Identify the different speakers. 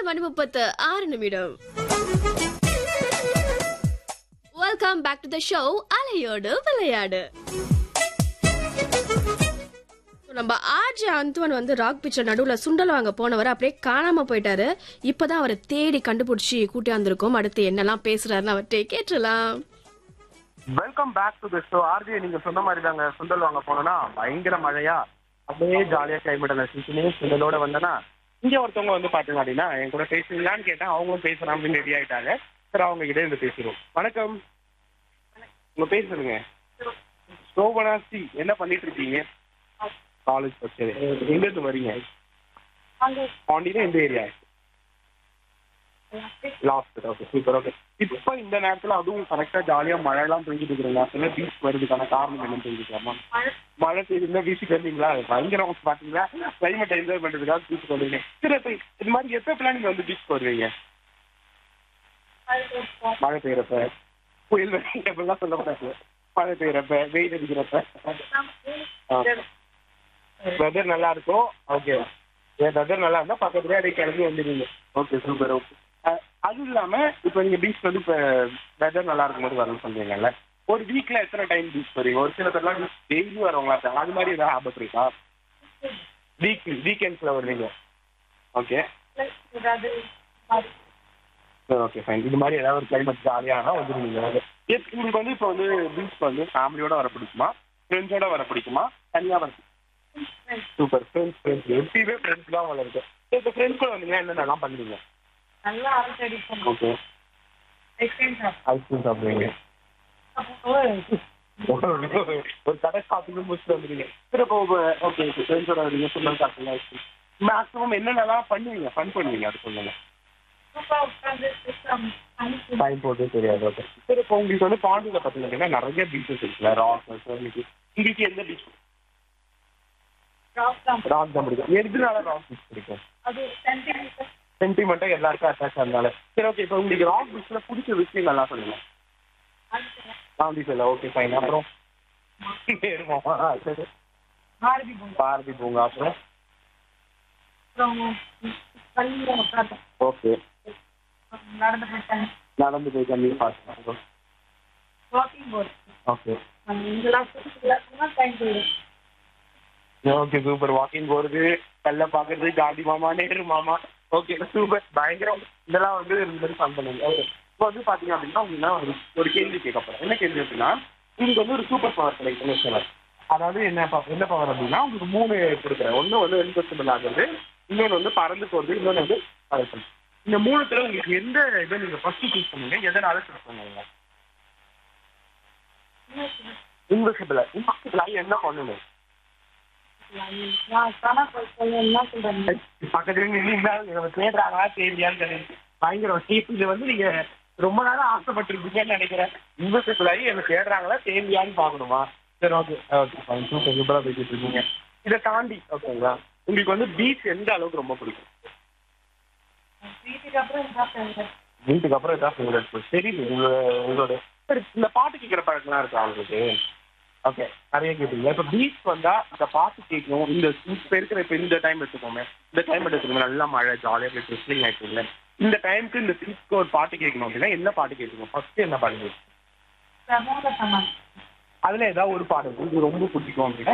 Speaker 1: மணி முப்பத்து ஆறு நிமிடம் welcome back to the show அலையோடு விளையாடு நம்ம ஆர்ஜி அந்துவன் வந்து ராக் பிச்சர் நடுவுல சுண்டல் வாங்க போனவர் அப்படியே காணாம போயிட்டாரு இப்பதான் அவரை தேடி கண்டுபிடிச்சி கூட்டி வந்திருக்கோம் அடுத்து என்னெல்லாம் பேசுறாருன்னு அவர்கிட்ட கேட்டுலாம்
Speaker 2: welcome back to the show RJ நீங்க சொன்ன மாதிரி தாங்க சுண்டல் வாங்க போனோம்னா பயங்கர மழையா அப்படியே ஜாலியா கிளைமேட் ரசிச்சுனே சுண்டலோட வந்தனா இங்க ஒருத்தவங்க வந்து பாத்தீங்க அப்படின்னா என் கூட பேசுவீங்களான்னு கேட்டேன் அவங்களும் பேசலாம் அப்படின்னு ரெடி ஆயிட்டாங்க சரி அவங்க கிட்ட இருந்து பேசிடுவோம் வணக்கம் உங்க பேர் சொல்லுங்க சோபனாஸ்தி என்ன பண்ணிட்டு இருக்கீங்க காலேஜ் ஃபர்ஸ்ட் எங்க இருந்து வரீங்க பாண்டினா எந்த area last okay super okay இப்போ இந்த நேரத்துல அதுவும் கரெக்டா ஜாலியா மழை எல்லாம் பெஞ்சிட்டு இருக்கிற நேரத்துல பீச் வருதுக்கான காரணம் என்னன்னு தெரிஞ்சுக்கலாமா மழை பெய்யுதுன்னா பீச்சுக்கு வந்தீங்களா பயங்கரம் பாத்தீங்களா கிளைமேட் என்ஜாய் பண்றதுக்காக பீச்சுக்கு வருவீங்க சரி இப்போ இது மாதிரி எப்ப பிளான் நீங்க வந்து பீச் வருவீங்க மழை பெய்யறப்ப புயல் வெள்ளம் எப்படிலாம் சொல்லக்கூடாது மழை பெய்யறப்ப வெயில் அடிக்கிறப்ப வெதர் நல்லா இருக்கும் ஓகே வெதர் நல்லா இருந்தா பக்கத்துலயே அப்படியே கிளம்பி வந்துடுவீங்க ஓகே சூப்பர் ஓகே அது இல்லாம இப்போ நீங்க பீச் வந்து இப்போ வெதர் நல்லா இருக்கும்போது வரணும்னு சொன்னீங்கல்ல ஒரு வீக்ல எத்தனை டைம் பீச் வருவீங்க ஒரு சில பேர்லாம் டெய்லி வரவங்களா இருக்காங்க அது மாதிரி ஏதாவது ஆபத்து இருக்கா வீக்லி வீக்கெண்ட்ஸ்ல வருவீங்க ஓகே சரி ஓகே ஃபைன் இது மாதிரி ஏதாவது ஒரு கிளைமேட் ஜாலியானா வந்துருவீங்க எப்- உங்களுக்கு வந்து இப்போ வந்து பீச் வந்து ஃபேமிலியோட வர பிடிக்குமா ஃப்ரெண்ட்ஸோட வர பிடிக்குமா தனியா வர சூப்பர் ஃப்ரெண்ட்ஸ் ஃப்ரெண்ட்ஸ் எப்பயுமே ஃப்ரெண்ட்ஸ் தான் வளருக்கு இப்போ ஃப்ரெண்ட்ஸ் கூட வந்தீங்கன்னா என்னென்னலாம் பண்ணுவீங்க
Speaker 3: நல்லா அரட்டை அடிப்போம்
Speaker 2: ஓகே
Speaker 3: ஐஸ்கிரீம்
Speaker 2: ஐஸ்கிரீம் சாப்பிடுவீங்க ஒரு கடை சாப்பிட்டு முடிச்சுட்டு வந்துருங்க சரி இப்போ ஓகே ஃப்ரெண்ட்ஸோட வரீங்க சுண்டல் சாப்பிடுங்க ஐஸ்கிரீம் மேக்ஸிமம் என்னென்னலாம் பண்ணுவீங்க ஃபன் பண்ணுவீங்க அது சொல்லுங்க
Speaker 3: சூப்பரா உட்கார்ந்து பேசலாம். அனுப்பி
Speaker 2: டைம் போட்டு தெரியாது ஓகே சரி இப்போ உங்களுக்கு வந்து பாண்டியில் பார்த்தீங்கன்னா நிறைய பீச்சஸ் இருக்குல்ல ராக் உங்களுக்கு உங்களுக்கு எந்த பீச்
Speaker 3: drop தான்.
Speaker 2: ராக் தான் பிடிக்கும் எதுனால ராக் பீச் பிடிக்கும்
Speaker 3: அது சென்டிமீட்டர்
Speaker 2: சென்டிமெண்ட்டாக எல்லாருக்கும் அட்டாச் ஆனால சரி ஓகே இப்போ உங்களுக்கு ராக் பீச்சில் பிடிச்ச விஷயம் நல்லா சொல்லுங்க பாண்டி சொல்ல ஓகே ஃபைன் அப்புறம் ஏறுமாமா? ஆ, சரி
Speaker 3: பாரதி பூங்கா
Speaker 2: பாரதி பூங்கா அப்புறம்
Speaker 3: அப்புறம் பள்ளியில உட்காந்தோம்
Speaker 2: ஓகே
Speaker 3: நடந்து போயிட்டாங்க
Speaker 2: நடந்து போய் தண்ணி பார்க்கலாம்
Speaker 3: வாக்கிங் போர்டு
Speaker 2: ஓகே
Speaker 3: இதெல்லாம் சுற்றுலா டைம் போயிடும்
Speaker 2: ஓகே சூப்பர் வாக்கிங் போறது கல்ல பாக்குறது காடி மாமா நேரு மாமா ஓகே சூப்பர் பயங்கரம் இதெல்லாம் வந்து இந்த மாதிரி ஃபன் பண்ணுங்க ஓகே இப்போ வந்து பாத்தீங்க அப்படின்னா உங்களுக்கு நான் ஒரு ஒரு கேள்வி கேட்க போறேன் என்ன கேள்வி அப்படின்னா உங்களுக்கு வந்து ஒரு சூப்பர் பவர் கிடைக்கும் சார் அதாவது என்ன பவர் என்ன பவர் அப்படின்னா உங்களுக்கு மூணு கொடுக்குறேன் ஒன்று வந்து இன்வெஸ்டபிள் ஆகுறது இன்னொன்று வந்து பறந்து போகிறது இன்னொன்று வந்து பறக்கும் இந்த மூணுத்துல உங்களுக்கு எந்த இதை நீங்க ஃபர்ஸ்ட் சூஸ் பண்ணுங்க எதனால சூஸ் பண்ணுவீங்க இன்வெஸ்டபிள் இன்வெஸ்டபிள் ஆகி என்ன பண்ணணும்
Speaker 3: நான் தானா சொல்றேன் என்ன சொல்றேன்
Speaker 2: பக்கத்துல நின்னீங்கன்னா நம்ம தேடுறாங்களா தேவையான்னு தெரியும் பயங்கரம் சீப் இது வந்து நீங்க ரொம்ப நாளா ஆசைப்பட்டிருப்பீங்கன்னு நினைக்கிறேன் இன்வெஸ்டபிள் ஆகி என்ன தேடுறாங்களா தேவையான்னு பார்க்கணுமா சரி ஓகே ஓகே ஃபைன் சூப்பர் சூப்பராக பேசிட்டு இருக்கீங்க இதை தாண்டி ஓகேங்களா உங்களுக்கு வந்து பீச் எந்த அளவுக்கு ரொம்ப பிடிக்கும்
Speaker 3: வீட்டுக்கு அப்புறம் சாப்பிட்டேன்
Speaker 2: வீட்டுக்கு அப்புறம் ஏதாவது ஃபேவரட் ஃபுட் சரி உங்களோட உங்களோட சரி இந்த பாட்டு கேட்குற பழக்கம்லாம் இருக்கா உங்களுக்கு ஓகே நிறைய கேட்டீங்க இப்போ பீச் வந்தா இந்த பாட்டு கேட்கணும் இந்த இப்போ இருக்கிற இப்போ இந்த டைம் எடுத்துக்கோமே இந்த டைம் எடுத்துக்கோங்க நல்லா மழை ஜாலியாக போய் ரெஸ்லிங் ஆயிடுச்சுங்களே இந்த டைமுக்கு இந்த பீச்சுக்கு ஒரு பாட்டு கேட்கணும் அப்படின்னா என்ன பாட்டு கேட்கணும் ஃபர்ஸ்ட் என்ன பாட்டு கேட்கணும்
Speaker 3: சமூக சமாளம்
Speaker 2: அதுல ஏதாவது ஒரு பாட்டு உங்களுக்கு ரொம்ப பிடிக்கும் அப்படின்னா